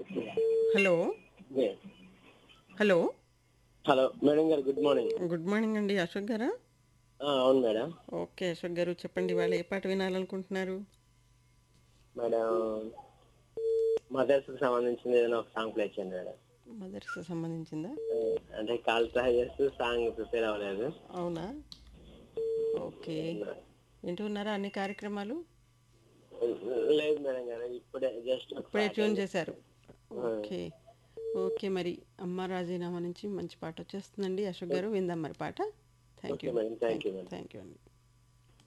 Hello hello hello madam గారు good morning good morning అండి అశోక్ గారా ఆ, అవును మేడం ఓకే అశోక్ గారు చెప్పండి వాళ్ళు ఏ పాట వినాలనుకుంటున్నారు మేడం మదర్స్ కి సంబంధించింది ఏదైనా ఒక సాంగ్ ప్లే చేయండి మేడం మదర్స్ సంబంధించిందా ఆ, అంటే కాల్ ట్రై చేస్తూ సాంగ్ ప్రిపేర్ అవ్వలేదు అవునా ఓకే వింటున్నారా అన్ని కార్యక్రమాలు లేదు మేడం గారు ఇప్పుడే జస్ట్ ఇప్పుడే ట్యూన్ చేశారు ఓకే ఓకే మరి అమ్మ రాజీనామా నుంచి మంచి పాట వచ్చేస్తుందండి అశోక్ గారు విందాం మరి పాట thank you Okay, madam. Thank you, madam. Thank you అండి